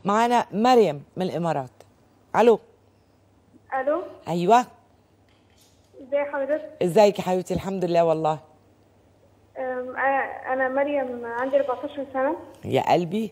معانا مريم من الامارات الو الو ايوه ازي حضرتك ازيك يا حبيبتي الحمد لله والله أم، أنا- انا مريم عندي 14 سنه يا قلبي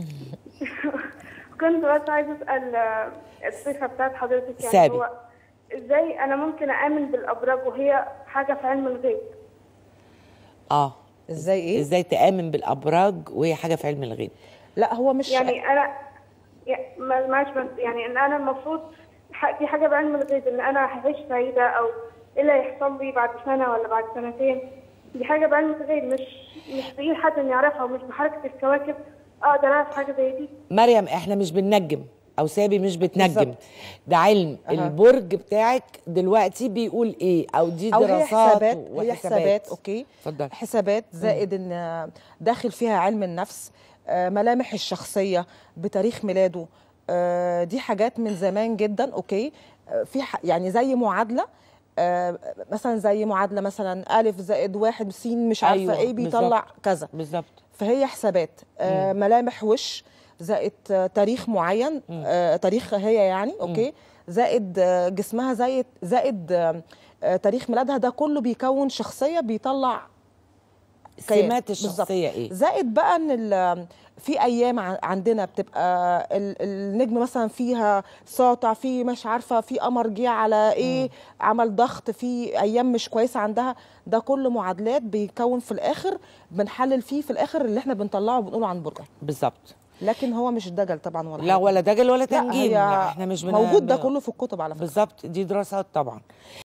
كنت بس عايزه اسال آه، الصفه بتاعت حضرتك يعني سابي. هو ازاي انا ممكن امن بالابراج وهي حاجه في علم الغيب اه ازاي ايه ازاي تامن بالابراج وهي حاجه في علم الغيب لا هو مش يعني انا يا- ما- معلش بس يعني ان انا المفروض ح- في حاجه بعلم الغيب ان انا هعيش سعيده او ايه اللي هيحصل لي بعد سنه ولا بعد سنتين دي حاجه بعلم الغيب مش مش بايد حد انه يعرفها ومش بحركه الكواكب اقدر اعرف حاجه زي دي مريم احنا مش بننجم او سابي مش بتنجم بالظبط. ده علم أها. البرج بتاعك دلوقتي بيقول ايه او دي او هي دراسات حسابات و- هي حسابات اوكي اتفضل حسابات زائد ان داخل فيها علم النفس آه، ملامح الشخصيه بتاريخ ميلاده آه، دي حاجات من زمان جدا اوكي آه، في ح- يعني زي معادله آه، مثلا زي معادله مثلا الف زائد واحد س مش عارفه أيوة، ايه بيطلع بالظبط. كذا بالظبط فهي حسابات آه ملامح وش زائد آه تاريخ معين آه تاريخ هي يعني اوكي زائد آه جسمها زائد زائد آه آه تاريخ ميلادها ده كله بيكون شخصيه بيطلع كيان. سمات بالظبط. الشخصيه ايه زائد بقى ان ال- في ايام ع- عندنا بتبقى ال- النجم مثلا فيها ساطع في مش عارفه في قمر جه على ايه عمل ضغط في ايام مش كويسه عندها ده كله معادلات بيكون في الاخر بنحلل فيه في الاخر اللي احنا بنطلعه وبنقوله عن برجها بالظبط لكن هو مش دجل طبعا ولا لا حاجة. ولا دجل ولا لا، تنجيم هي احنا مش بن- موجود ده بن- كله في الكتب على فكره بالظبط دي دراسات طبعا